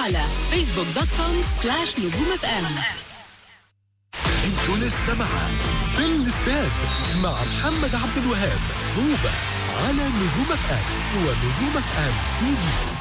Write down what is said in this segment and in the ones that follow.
على فيسبوك دوت كوم سلاش نجوم اف ام انتوا لسه مع في الاستاد مع محمد عبد الوهاب هوبا على نجوم اف ام ونجوم اف ام تي في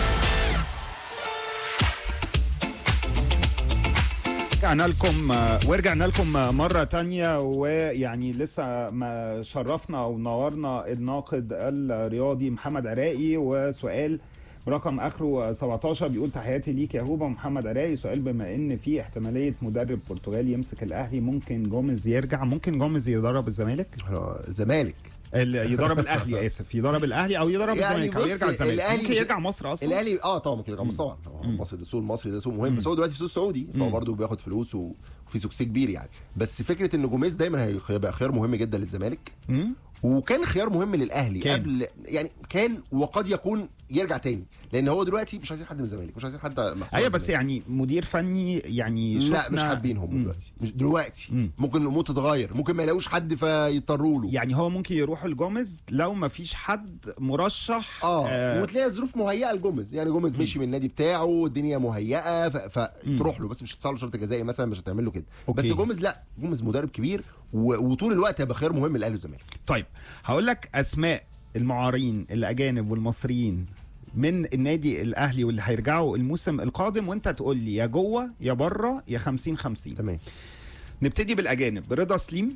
رجعنا لكم ورجعنا لكم مرة تانية ويعني لسه ما شرفنا ونورنا الناقد الرياضي محمد عراقي وسؤال رقم اخره 17 بيقول تحياتي ليك يا هوبا محمد عراقي سؤال بما ان في احتماليه مدرب برتغالي يمسك الاهلي ممكن جوميز يرجع ممكن جوميز يدرب الزمالك الزمالك ال- يدرب الاهلي اسف يدرب الاهلي او يدرب يعني الزمالك او بص، يرجع الزمالك الأهلي ممكن مش- يرجع مصر اصلا الاهلي اه طبعا ممكن يرجع مصر طبعا هو مصر ده السوق المصري ده سوق مهم بس هو دلوقتي في سوق سعودي فهو برضه بياخد فلوس و- وفي سوكسي كبير يعني بس فكره ان جوميز دايما هي- هيبقى خيار مهم جدا للزمالك وكان خيار مهم للاهلي كان. قبل يعني كان وقد يكون يرجع تاني لان هو دلوقتي مش عايزين حد من الزمالك مش عايزين حد محفوظ ايوه بس الزمالك. يعني مدير فني يعني شفنا لا مش حابينهم دلوقتي مش دلوقتي ممكن الامور تتغير ممكن ما يلاقوش حد فيضطروا له يعني هو ممكن يروح لجوميز لو ما فيش حد مرشح اه, آه وتلاقي ظروف مهيئه لجوميز يعني جوميز مشي من النادي بتاعه الدنيا مهيئه ف... فتروح له بس مش هتدفع له شرط جزائي مثلا مش هتعمل له كده أوكي. بس جوميز لا جوميز مدرب كبير و... وطول الوقت هيبقى خيار مهم للاهلي والزمالك طيب هقول لك اسماء المعارين الاجانب والمصريين من النادي الاهلي واللي هيرجعوا الموسم القادم وانت تقول لي يا جوه يا بره يا 50 50 تمام نبتدي بالاجانب رضا سليم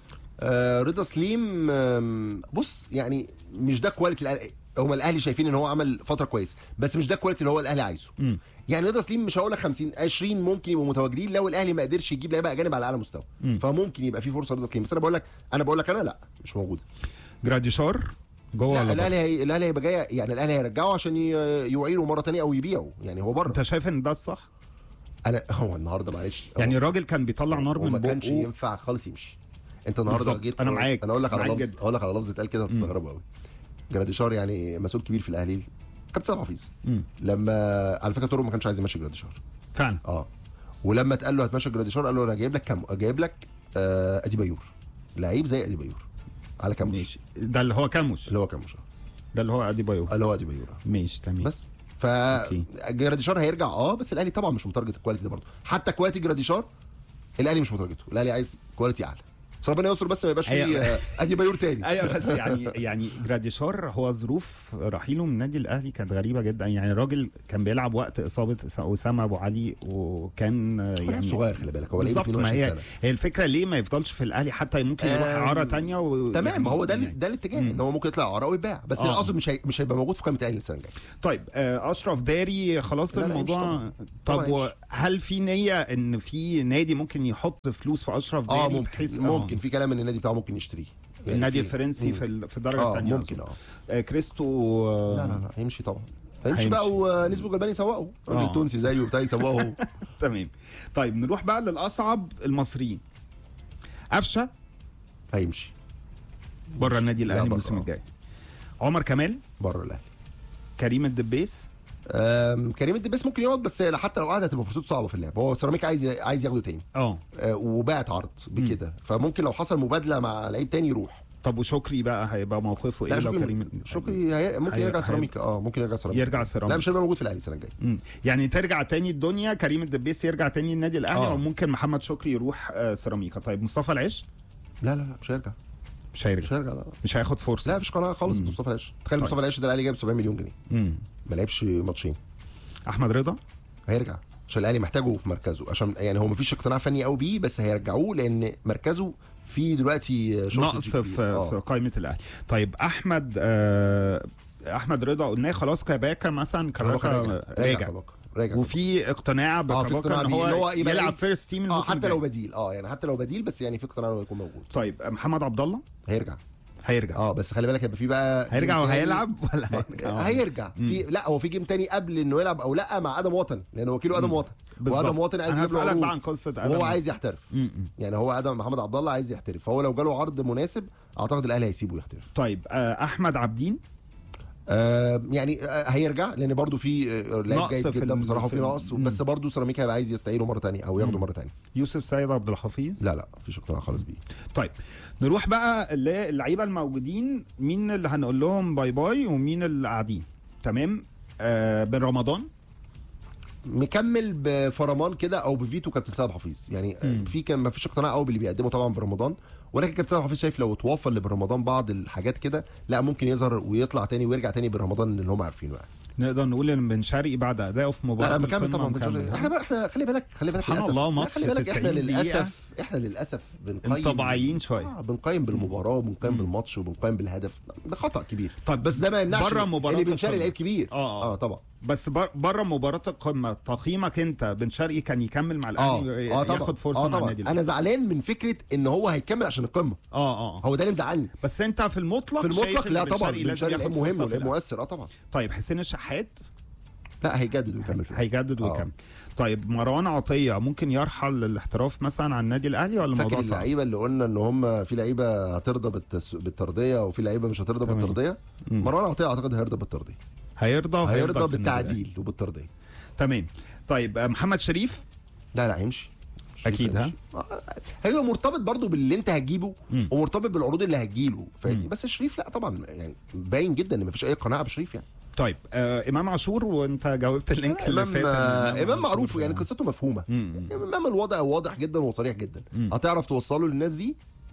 آه رضا سليم آم، بص يعني مش ده كواليتي الأهلي هم الاهلي شايفين ان هو عمل فتره كويسه بس مش ده كواليتي اللي هو الاهلي عايزه يعني رضا سليم مش هقول لك 50 20 ممكن يبقوا متواجدين لو الاهلي ما قدرش يجيب لعيبه اجانب على اعلى مستوى فممكن يبقى في فرصه رضا سليم بس انا بقول لك انا بقول لك انا لا مش موجوده جراديشار جوه لا ولا الاهلي بره هي... الاهلي هيبقى جاي يعني الاهلي هيرجعه عشان ي... يعيره مره تانية او يبيعه يعني هو بره انت شايف ان ده الصح انا هو النهارده معلش يعني هو- الراجل كان بيطلع نار هو من ما كانش بقه ينفع خالص يمشي انت النهارده بالظبط. جيت أنا معاك. انا اقول لك على معاك لفظ جدا. اقول لك على لفظ اتقال كده هتستغربوا قوي جراديشار يعني مسؤول كبير في الاهلي كابتن سيد حفيظ لما على فكره تورو ما كانش عايز يمشي جراديشار فعلا اه ولما اتقال له هتمشي جراديشار قال له انا جايب لك كام جايب لك آه ادي بيور لعيب زي ادي بيور على كاموش ماشي ده اللي هو كاموش اللي هو كاموش آه. ده اللي هو ادي بايو اللي هو ادي بيور آه. ماشي تمام بس ف أوكي. جراديشار هيرجع اه بس الاهلي طبعا مش متارجت الكواليتي ده برضه حتى كواليتي جراديشار الاهلي مش متارجته الاهلي عايز كواليتي اعلى بس ربنا يستر بس ما يبقاش فيه أيوة. آه، ادي بيور تاني ايوه بس يعني يعني جراديشار هو ظروف رحيله من النادي الاهلي كانت غريبه جدا يعني الراجل كان بيلعب وقت اصابه اسامه ابو علي وكان يعني يعني صغير خلي بالك هو لعيب بالظبط ما 22 هي سنه هي الفكره ليه ما يفضلش في الاهلي حتى ممكن يروح آم، اعاره تانية و... تمام ما هو ده يعني. ده الاتجاه ان هو ممكن يطلع عراء ويتباع بس آه. انا اقصد مش هي... مش هيبقى موجود في قائمه الاهلي السنه الجايه طيب آه، اشرف داري خلاص لا، لا، الموضوع طبعاً. طب طبعاً هل في نيه ان في نادي ممكن يحط فلوس في اشرف داري اه ممكن بحيث ممكن في كلام ان النادي بتاعه ممكن يشتريه يعني النادي في- الفرنسي مم. في ال- في الدرجه اه الثانيه ممكن اه آه كريستو آه، لا لا لا هيمشي طبعا هيمشي هيمشي. بقى ونسبه جلباني يسوقه آه. راجل تونسي زيه وبتاع يسوقه تمام طيب نروح بقى للاصعب المصريين قفشه هيمشي بره النادي لا، الاهلي بره، الموسم آه. الجاي عمر كمال بره الاهلي كريم الدبيس آم، كريم الدبيس ممكن يقعد بس حتى لو قعد هتبقى فرصته صعبه في اللعب هو سيراميكا عايز عايز ياخده تاني اه آه، وباعت عرض بكده فممكن لو حصل مبادله مع لعيب تاني يروح طب وشكري بقى هيبقى موقفه ايه لا لو شكري كريم شكري هي... ممكن هي- يرجع هي- سيراميكا اه ممكن يرجع سيراميكا يرجع سيراميكا. لا مش هيبقى موجود في الاهلي السنه الجايه مم. يعني ترجع تاني الدنيا كريم الدبيس يرجع تاني النادي الاهلي آه. او ممكن محمد شكري يروح آه، سيراميكا طيب مصطفى العش لا لا لا مش هيرجع مش هيرجع مش هيرجع لا مش هياخد فرصه لا مفيش قناعه خالص مصطفى العيش تخيل مصطفى العيش ده الاهلي جايب 700 مليون جنيه مم. ما لعبش ماتشين احمد رضا هيرجع عشان الاهلي محتاجه في مركزه عشان يعني هو مفيش اقتناع فني قوي بيه بس هيرجعوه لان مركزه في دلوقتي شورتج نقص كبير. في آه. في قائمه الاهلي طيب احمد آه احمد رضا قلناه خلاص كباكا مثلا كباكا راجع كباكا. راجع وفي اقتناع اه في بكباكا اقتناع ان بيه هو, إن هو يبقى يلعب إيه؟ فيرست تيم اه الموسم حتى لو الجاي. بديل اه يعني حتى لو بديل بس يعني في اقتناع انه يكون موجود طيب محمد عبد الله هيرجع هيرجع اه بس خلي بالك هيبقى في بقى هيرجع جيم تاني. وهيلعب ولا هيرجع؟ آه. هيرجع في لا هو في جيم تاني قبل انه يلعب او لا مع ادم وطن لان وكيله ادم وطن بالظبط. وادم وطن عايز أنا يجيب له هسألك عروض. بقى عن قصة آدم وهو وطن. عايز يحترف يعني هو ادم محمد عبد الله عايز يحترف فهو لو جاله عرض مناسب اعتقد الاهلي هيسيبه يحترف طيب آه احمد عبدين آه يعني آه هيرجع لان برضو في آه، لعيب نقص جيد في جدا ال- بصراحه في وفي ال- نقص بس برضو سيراميكا هيبقى عايز يستعيره مره تانية او ياخده مره تانية يوسف سيد عبد الحفيظ لا لا مفيش اقتناع خالص بيه طيب نروح بقى للعيبه الموجودين مين اللي هنقول لهم باي باي ومين اللي قاعدين تمام آه بن رمضان مكمل بفرمان كده او بفيتو كابتن سيد حفيظ يعني آه، في كان ما فيش اقتناع قوي باللي بيقدمه طبعا برمضان ولكن كابتن سيد حفيظ شايف لو اتوفر لبرمضان بعض الحاجات كده لا ممكن يظهر ويطلع تاني ويرجع تاني برمضان اللي هم عارفينه يعني نقدر نقول ان بن شرقي بعد ادائه في لا مباراه لا مكمل القمة طبعا مكمل. بن- احنا بقى احنا خلي بالك خلي بالك سبحان للأسف- الله، لا، ماتش خلي بالك احنا 90 دقيقة. للاسف احنا للاسف بنقيم انطباعيين شويه آه بنقيم بالمباراه وبنقيم بالماتش وبنقيم بالهدف ده خطا كبير طيب، بس ده ما يمنعش بره إن- مباراة اللي بن شرقي القمة. لعيب كبير آه، آه. اه طبعا بس بره مباراه القمه تقييمك انت بن شرقي كان يكمل مع اه الاهلي اه طبعا ياخد فرصه آه مع طبعا النادي انا الاهلي زعلان من فكره ان هو هيكمل عشان القمه اه اه هو ده اللي مزعلني بس انت في المطلق في شايف المطلق إن لا بن طبعا شرقي بن لازم شرقي ياخد لعيب فرصة مهم في ولعيب الأهلي. مؤثر اه طبعا طيب حسين الشحات لا هيجدد ويكمل في الأهلي. هيجدد آه. ويكمل طيب مروان عطيه ممكن يرحل للاحتراف مثلا عن النادي الاهلي ولا فاكر الموضوع صعب؟ اللعيبه اللي قلنا ان هم في لعيبه هترضى بالتس... بالترضيه وفي لعيبه مش هترضى تمام. بالترضيه مروان عطيه اعتقد هيرضى بالترضيه هيرضى وهيفضل هيرضى في النادي الأهلي. بالتعديل وبالترضيه تمام طيب آه، محمد شريف لا لا هيمشي أكيد، ها؟ هيمشي. آه، هيبقى مرتبط برضو باللي انت هتجيبه مم. ومرتبط بالعروض اللي هتجيله فاهمني بس شريف لا طبعا يعني باين جدا ان مفيش اي قناعه بشريف يعني طيب آه امام عاشور وانت جاوبت اللينك اللي امام فات إن آه، امام عاشور، معروف يعني آه، قصته مفهومه مم. يعني امام الوضع واضح جدا وصريح جدا هتعرف توصله للناس دي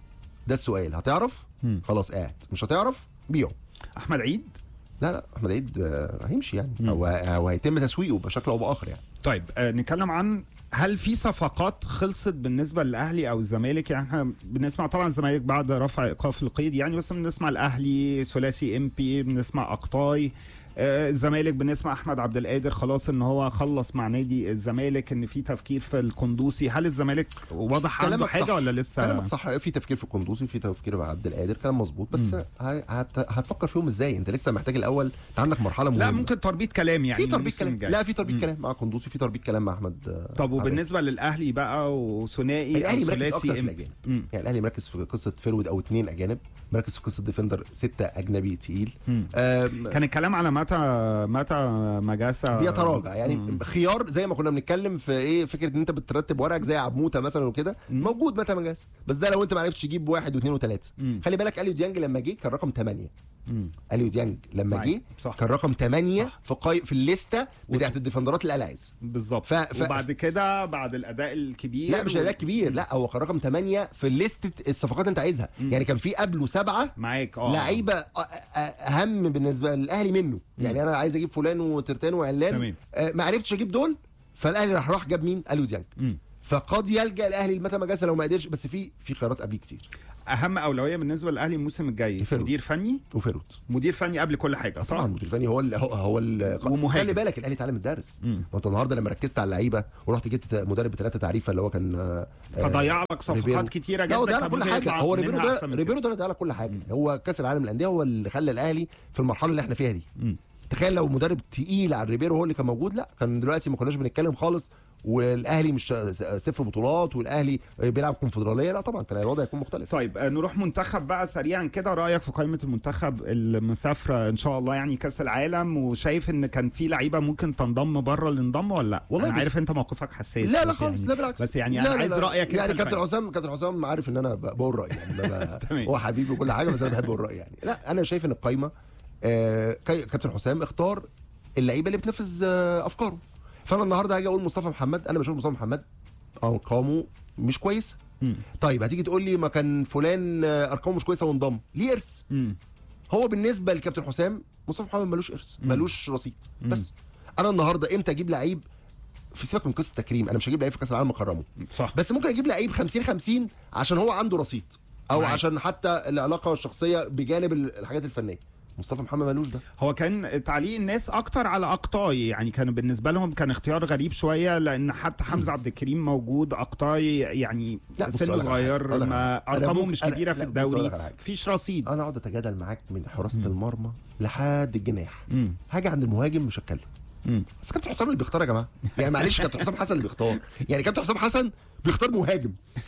ده السؤال هتعرف مم. خلاص قاعد مش هتعرف بيعه احمد عيد لا لا احمد عيد آه، هيمشي يعني او او هيتم تسويقه بشكل او باخر يعني طيب آه نتكلم عن هل في صفقات خلصت بالنسبه للاهلي او الزمالك يعني احنا بنسمع طبعا الزمالك بعد رفع ايقاف القيد يعني بس بنسمع الاهلي ثلاثي ام بي بنسمع اقطاي آه الزمالك بنسمع احمد عبد القادر خلاص ان هو خلص مع نادي الزمالك ان في تفكير في القندوسي هل الزمالك واضح عنده كلامك حاجه صح. ولا لسه كلامك صح في تفكير في القندوسي في تفكير مع عبد القادر كلام مظبوط بس هي- هت... هتفكر فيهم ازاي انت لسه محتاج الاول انت عندك مرحله مهمه لا ممكن تربيط كلام يعني في تربيط الموسم كلام الجاي. لا في تربيط كلام مع قندوسي في تربيط كلام مع احمد آه، طب عبد وبالنسبه للاهلي بقى وثنائي الاهلي او مركز اكتر في ثلاثي ام الاجانب مم. يعني الاهلي مركز في قصه فيرود او اثنين اجانب مركز في قصه ديفندر سته اجنبي تقيل آم، كان الكلام على متى متى مجاسة بيتراجع يعني خيار زي ما كنا بنتكلم في ايه فكره ان انت بترتب ورقك زي عبموته مثلا وكده موجود متى مجاز بس ده لو انت ما عرفتش تجيب واحد واثنين وثلاثه خلي بالك اليو ديانج لما جه كان رقم 8 اليو ديانج لما معاك. جه صح. كان رقم 8 صح. في قي... في الليسته بتاعت الديفندرات اللي الاهلي عايزها بالظبط ف- ف- وبعد كده بعد الاداء الكبير لا مش و- اداء كبير لا هو كان رقم 8 في ليستة الصفقات اللي انت عايزها يعني كان في قبله سبعه معاك اه لعيبه أ- أ- اهم بالنسبه للاهلي منه يعني انا عايز اجيب فلان وترتان وعلان تمام. آه، ما عرفتش اجيب دول فالاهلي راح راح جاب مين اليو ديانج فقد يلجا الاهلي لمتى مجاسه لو ما قدرش بس في في خيارات قبليه كتير اهم اولويه بالنسبه للاهلي الموسم الجاي فيرود. مدير فني وفيرود مدير فني قبل كل حاجه صح طبعا المدير الفني هو ال هو, هو ال ومهاجم. خلي بالك الاهلي اتعلم الدرس ما انت النهارده لما ركزت على اللعيبه ورحت جبت مدرب بثلاثه تعريفه اللي هو كان آه، آه، فضيع لك صفقات ريبيرو. كتيره لا هو جدا ده على كان كل ممكن حاجه يطلع هو ريبيرو منها ده أحسن من ريبيرو ده ده على كل حاجه هو كاس العالم للانديه هو اللي خلى الاهلي في المرحله اللي احنا فيها دي تخيل لو مدرب تقيل على ريبيرو هو اللي كان موجود لا كان دلوقتي ما كناش بنتكلم خالص والاهلي مش صفر بطولات والاهلي بيلعب كونفدراليه لا طبعا كان الوضع هيكون مختلف طيب آه، نروح منتخب بقى سريعا كده رايك في قائمه المنتخب المسافره ان شاء الله يعني كاس العالم وشايف ان كان في لعيبه ممكن تنضم بره اللي انضموا ولا لا والله انا بس- عارف انت موقفك حساس لا لا بس خالص يعني لا بالعكس بس يعني لا انا لا عايز لا. رايك يعني أنت كابتن الفني. حسام كابتن حسام عارف ان انا ب- بقول رايي يعني ب- ب- تمام. هو حبيبي وكل حاجه بس انا بحب اقول رايي يعني لا انا شايف ان القايمه آه، كي- كابتن حسام اختار اللعيبه اللي بتنفذ آه، افكاره فانا النهارده هاجي اقول مصطفى محمد انا بشوف مصطفى محمد ارقامه مش كويسه طيب هتيجي تقول لي ما كان فلان آه، ارقامه مش كويسه وانضم ليه ارث مم. هو بالنسبه لكابتن حسام مصطفى محمد ملوش ارث ملوش رصيد بس انا النهارده امتى اجيب لعيب في سيبك من قصه تكريم انا مش هجيب لعيب في كاس العالم اكرمه صح بس ممكن اجيب لعيب 50 50 عشان هو عنده رصيد او معاك. عشان حتى العلاقه الشخصيه بجانب ال- الحاجات الفنيه مصطفى محمد ملوش ده هو كان تعليق الناس اكتر على اقطاي يعني كان بالنسبه لهم كان اختيار غريب شويه لان حتى حمزه عبد الكريم موجود اقطاي يعني لا، بص سنه أقول لك على حاجة، صغير أقول لك ما على حاجة. أنا ارقامه ممكن- مش أنا- كبيره في لا، بص أقول الدوري لك على حاجة. مفيش رصيد انا اقعد اتجادل معاك من حراسه المرمى لحد الجناح مم. هاجي عند المهاجم مش هتكلم مم. بس كابتن حسام اللي بيختار يا جماعه يعني معلش كابتن حسام حسن اللي بيختار يعني كابتن حسام حسن بيختار مهاجم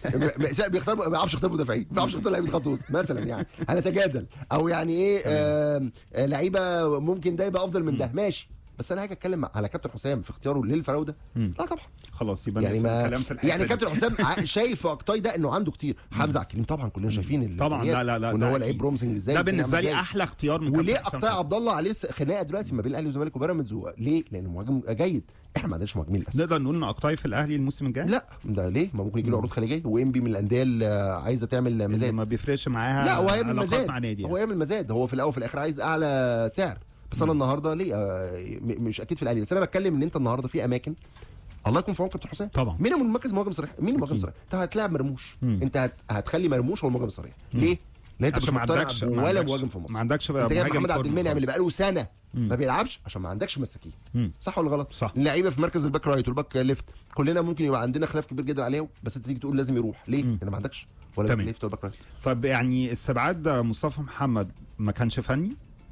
م- بيختار ما بيعرفش يختار مدافعين ما بيعرفش يختار لعيبه خط وسط مثلا يعني انا اتجادل او يعني ايه آه، آه، لعيبه ممكن ده يبقى افضل من ده ماشي بس انا هاجي اتكلم على كابتن حسام في اختياره للفراوده لا طبعا خلاص يبقى يعني نقفل ما الكلام في الحته يعني دي. كابتن حسام ع- شايف في اكتاي ده انه عنده كتير حمزه عبد الكريم طبعا كلنا شايفين طبعا لا لا لا وان ده هو أكيد. لعيب برومسنج ازاي ده وكان بالنسبه عامل لي إزاي. احلى اختيار من وليه كابتن حسام اقطاع حسن. عبد الله عليه س- خناقه دلوقتي ما بين الاهلي والزمالك وبيراميدز و- ليه؟ لانه مهاجم جيد احنا ما عندناش مهاجمين للاسف نقدر نقول ان اقطاي في الاهلي الموسم الجاي لا ده ليه؟ ما ممكن يجي له عروض خارجيه وانبي من الانديه اللي عايزه تعمل اللي مزاد ما بيفرقش معاها لا هو هيعمل علاقات مزاد مع نادي هو يعني. هيعمل مزاد هو في الاول وفي الاخر عايز اعلى سعر بس انا النهارده ليه آه، م- مش اكيد في الاهلي بس انا بتكلم ان انت النهارده في اماكن الله يكون في عون كابتن حسام طبعا. مين المركز مهاجم صريح مين المهاجم صريح انت هتلاعب مرموش انت هت... هتخلي مرموش هو المهاجم الصريح ليه لان انت مش عشان ما مقتنع عندكش ما ولا عندكش- مهاجم في مصر ما عندكش انت جايب مهاجم محمد عبد فورمة المنعم اللي خالص. بقاله سنه ما بيلعبش عشان ما عندكش مساكين مم. صح ولا غلط صح. اللعيبه في مركز الباك رايت والباك ليفت كلنا ممكن يبقى عندنا خلاف كبير جدا عليهم بس انت تيجي تقول لازم يروح ليه لان ما عندكش ولا تمام. باك ليفت ولا باك رايت طب يعني استبعاد مصطفى محمد ما كانش فني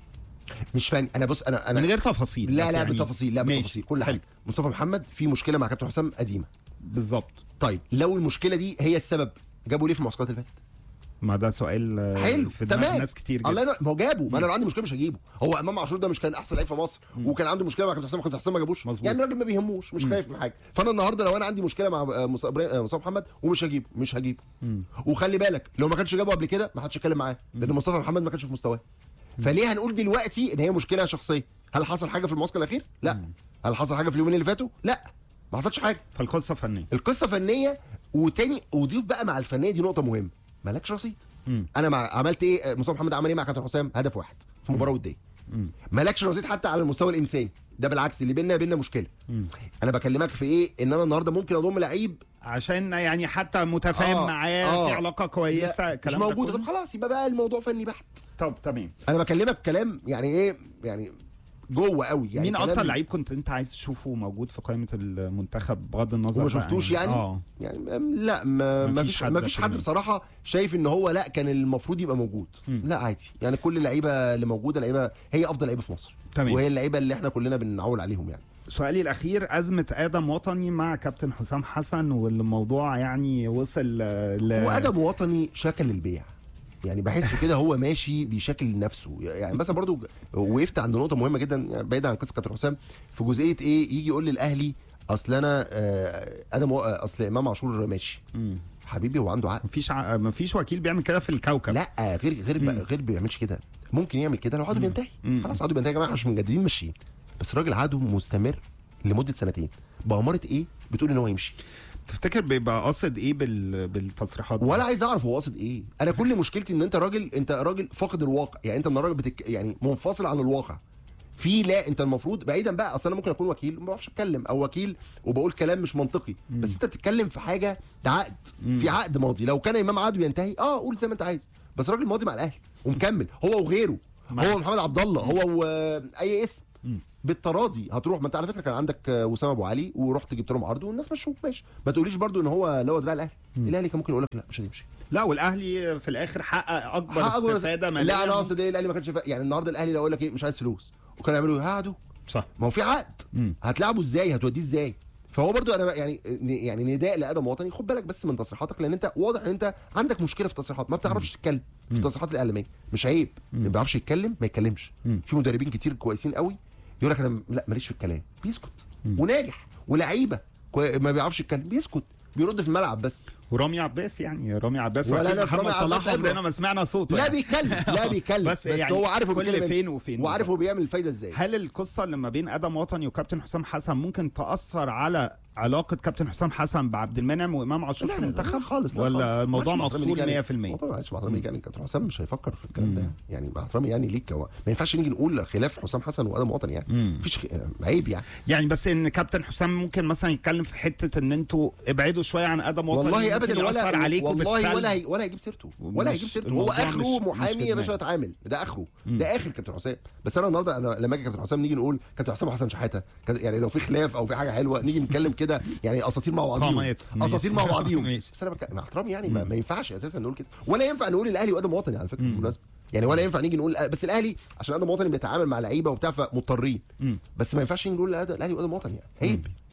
مش فاهم انا بص انا انا من غير تفاصيل لا بس لا يعني بالتفاصيل لا ماشي. بالتفاصيل كل حلو. حاجه مصطفى محمد في مشكله مع كابتن حسام قديمه بالظبط طيب لو المشكله دي هي السبب جابوا ليه في المعسكرات اللي فاتت ما ده سؤال آه، حلو في دماغ تمام ناس كتير جدا الله ينور ما هو جابه ما انا لو عندي مشكله مش هجيبه هو امام عاشور ده مش كان احسن لعيب في مصر وكان عنده مشكله مع كابتن حسام كابتن حسام ما جابوش مظبوط. يعني الراجل ما بيهموش مش خايف من حاجه فانا النهارده لو انا عندي مشكله مع آه، مص- إبراهيم- آه، مصطفى محمد ومش هجيبه مش هجيبه وخلي بالك لو ما كانش جابه قبل كده ما حدش يتكلم معاه لان مصطفى محمد ما كانش في مستواه فليه هنقول دلوقتي ان هي مشكله شخصيه هل حصل حاجه في المعسكر الاخير لا هل حصل حاجه في اليومين اللي فاتوا لا ما حصلش حاجه فالقصه فنيه القصه فنيه وتاني وضيف بقى مع الفنيه دي نقطه مهمه مالكش رصيد انا مع عملت ايه مصطفى محمد عمل ايه مع كابتن حسام هدف واحد في مباراه وديه مالكش رصيد حتى على المستوى الانساني ده بالعكس اللي بيننا بيننا مشكله انا بكلمك في ايه ان انا النهارده ممكن اضم لعيب عشان يعني حتى متفاهم آه، معاه آه. في علاقه كويسه لا، مش الكلام ده موجود كله. طب خلاص يبقى بقى الموضوع فني بحت طب تمام انا بكلمك كلام يعني ايه يعني جوه قوي يعني مين كلام- اكتر لعيب كنت انت عايز تشوفه موجود في قائمه المنتخب بغض النظر وما بقى شفتوش يعني اه يعني م- لا ما, ما مفيش فيش حد ما فيش في حد المية. بصراحه شايف ان هو لا كان المفروض يبقى موجود لا عادي يعني كل اللعيبه اللي موجوده لعيبه هي افضل لعيبه في مصر تمام. وهي اللعيبه اللي احنا كلنا بنعول عليهم يعني سؤالي الاخير ازمه ادم وطني مع كابتن حسام حسن والموضوع يعني وصل ل وادب وطني شكل البيع يعني بحسه كده هو ماشي بيشكل نفسه يعني مثلا برضو وقفت عند نقطه مهمه جدا يعني بعيدا عن قصه كابتن حسام في جزئيه ايه يجي يقول للاهلي اصل انا آه، ادم و- آه، اصل امام عاشور ماشي حبيبي هو عنده عقد مفيش ع... مفيش وكيل بيعمل كده في الكوكب لا غير غير غير بيعملش كده ممكن يعمل كده لو عقده بينتهي خلاص عقده بينتهي يا جماعه مش مجددين ماشيين بس الراجل عقده مستمر لمده سنتين بأمارة ايه بتقول ان هو يمشي تفتكر بيبقى قاصد ايه بال... بالتصريحات دي؟ ولا عايز اعرف هو قاصد ايه انا كل مشكلتي ان انت راجل انت راجل فاقد الواقع يعني انت النهارده بتك... يعني منفصل عن الواقع في لا انت المفروض بعيدا بقى اصل انا ممكن اكون وكيل ما بعرفش اتكلم او وكيل وبقول كلام مش منطقي بس انت بتتكلم في حاجه ده عقد في عقد ماضي لو كان امام عقده ينتهي اه قول زي ما انت عايز بس راجل ماضي مع الاهلي ومكمل هو وغيره هو محمد عبد الله هو واي اسم بالتراضي هتروح ما انت على فكره كان عندك آه، وسام ابو علي ورحت جبت لهم عرض والناس مشوك ماشي ما تقوليش برضو ان هو لو دراع الاهلي الاهلي كان ممكن يقول لك لا مش هتمشي لا والاهلي في الاخر حقق اكبر حقق- استفاده ماليه لا انا قصدي ايه الاهلي ما كانش فا... يعني النهارده الاهلي لو يقول لك ايه مش عايز فلوس وكانوا يعملوا ايه هقعدوا صح ما هو في عقد هتلعبه ازاي هتوديه ازاي فهو برضو انا يعني يعني نداء لادم وطني خد بالك بس من تصريحاتك لان انت واضح ان انت عندك مشكله في التصريحات ما بتعرفش تتكلم في التصريحات الاعلاميه مش عيب ما بيعرفش يتكلم ما يتكلمش في مدربين كتير كويسين قوي يقول لك انا لا ماليش في الكلام بيسكت وناجح ولعيبه كوي- ما بيعرفش يتكلم بيسكت بيرد في الملعب بس ورامي عباس يعني رامي عباس ولا وكيل أنا في محمد رامي صلاح عباس عمرنا أبدا. ما سمعنا صوته لا يعني. بيتكلم لا بيتكلم بس بس, يعني هو عارف هو كل بيتكلم فين إمتى. وفين وعارف بالظبط. هو بيعمل الفايده ازاي هل القصه اللي ما بين ادم وطني وكابتن حسام حسن ممكن تاثر على علاقه كابتن حسام حسن بعبد المنعم وامام عاشور في المنتخب خالص لا ولا خالص. الموضوع معلش مع احترامي ليك مفصول يعني- 100% والله معلش مع احترامي ليك يعني كابتن حسام مش هيفكر في الكلام ده يعني مع احترامي يعني ليك هو ما ينفعش نيجي نقول خلاف حسام حسن وادم وطني يعني مفيش خ... عيب يعني يعني بس ان كابتن حسام ممكن مثلا يتكلم في حته ان انتوا ابعدوا شويه عن ادم وطني والله ممكن ابدا ياثر ولا عليكم والله بالسلب. ولا هي ولا هيجيب سيرته ولا مش- هيجيب سيرته هو الموضوع اخره مش- مش محامي في يا باشا دماغه. اتعامل ده اخره ده اخر كابتن حسام بس انا النهارده انا لما اجي كابتن حسام نيجي نقول كابتن حسام وحسن شحاته كابتن- يعني لو في خلاف او في حاجه حلوه نيجي نتكلم كده يعني اساطير مع بعضيهم قامات. ماشي. اساطير مع بعضيهم ماشي. بس انا بك... مع احترامي يعني ما, ما ينفعش اساسا نقول كده ولا ينفع نقول الاهلي وادم وطني على فكره بالمناسبه يعني ولا ينفع نيجي نقول بس الاهلي عشان ادم وطني بيتعامل مع لعيبه وبتاع فمضطرين بس ما ينفعش نيجي نقول الاهلي وادم وطني يعني عيب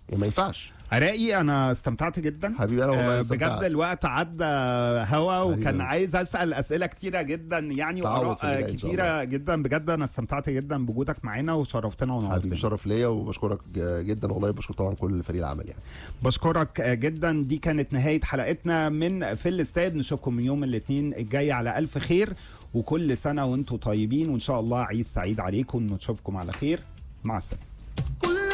يعني ما ينفعش عراقي انا استمتعت جدا حبيبي أنا والله آه، استمتعت. بجد الوقت عدى هوا وكان حبيبي. عايز اسال اسئله كتيره جدا يعني تعوض واراء في اللي آه، جاي إن شاء كتيره جدا بجد انا استمتعت جدا بوجودك معانا وشرفتنا حبيبي ونورتنا شرف ليا وبشكرك جدا والله بشكر طبعا كل فريق العمل يعني بشكرك آه، جدا دي كانت نهايه حلقتنا من في الاستاد نشوفكم يوم الاثنين الجاي على الف خير وكل سنه وانتم طيبين وان شاء الله عيد سعيد عليكم نشوفكم على خير مع السلامه كل